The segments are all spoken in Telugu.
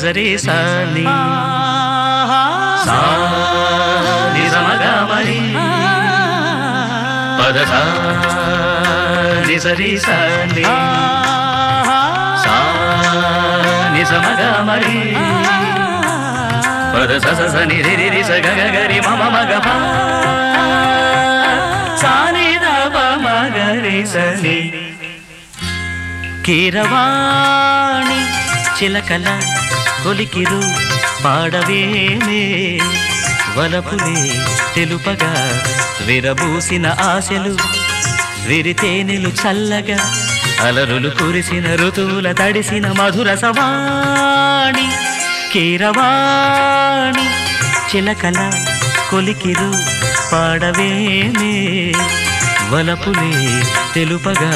నిసరే సాని సా నిజమగా మరి పద సా నిసరి సాని సా నిజమగా మరి పద స స స ని రి రి రి స గ గ గ రి మ మ మ గ ప సా ని ద ప మ గ రి స ని కీరవాణి చిలకల కొలికిరు పాడవేమే వలపులే తెలుపగా విరబూసిన ఆశలు విరితేనెలు చల్లగా అలరులు కురిసిన ఋతువుల తడిసిన మధుర సవాణి కీరవాణి చిలకల కొలికిరు పాడవేమే వలపులే తెలుపగా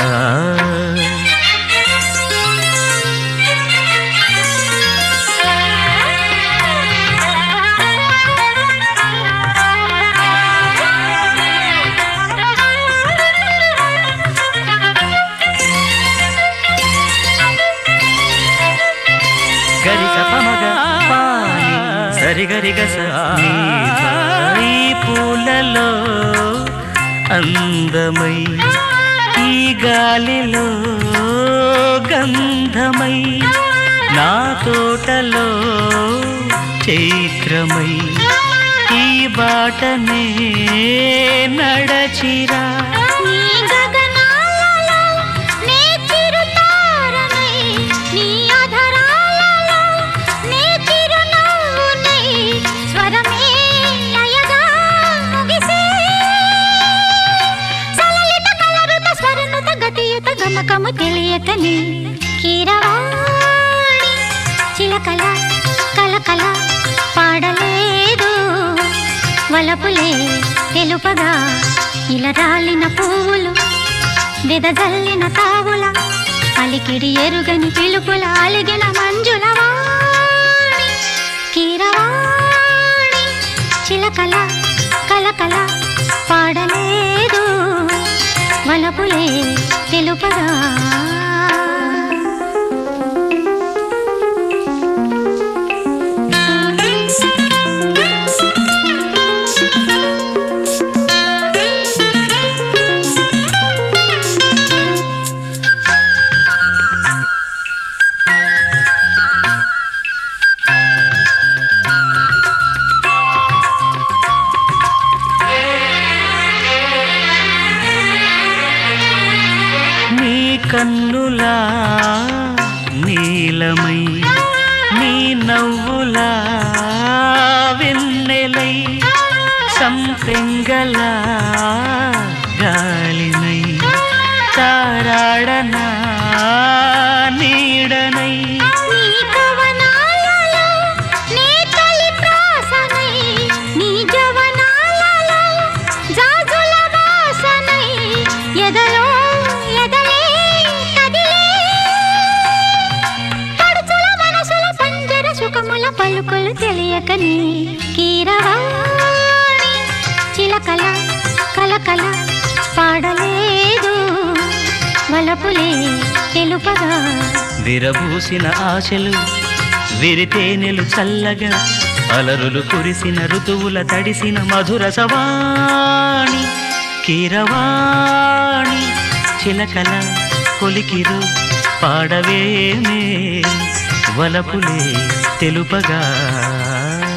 గరి సపమగ పాని సరి గరి గస నీ ఈ పూలలో అందమై ఈ గాలిలో గంధమై నా తోటలో చైత్రమై ఈ బాటనే నడచిరా నీ గగనాలలో నీ చిరుతారమై నీ అధరాలలో నీ చిరునవ్వునై స్వరమే లయగా ముగిసే సలలిత కలరుత స్వరనుత గతియుత గమకము తెలియకని కీరవాణి చిలకల కలకల పాడలేదు వలపులే తెలుపగా ఇలా రాలిన పువ్వులు విదజల్లిన తావుల అలికిడి ఎరుగని పిలుపుల అలిగిన మంజుల వాణి కీరవాణి చిలకల కలకల పాడలేదు వలపులే తెలుపగా నీ కన్నులా నీలమై నీ నవ్వులా వెన్నెలై సంపెంగల గాలినై తారాడనా నీడనై నీ కవనాలలో నీ తొలి ప్రాసనై నీ జవనాలలో జాజుల వాసనై ఎదలో ఎదలే కదిలే పడుచుల మనసుల పంజర సుఖముల పలుకులు తెలియకని కీరవాణి చిలకల కలకల పాడలేదు వలపులే తెలుపగా విరబూసిన ఆశలు విరితేనెలు చల్లగా అలరులు కురిసిన ఋతువుల తడిసిన మధుర సవాణి కీరవాణి చిలకల కొలికిరు పాడవేమే వలపులే తెలుపగా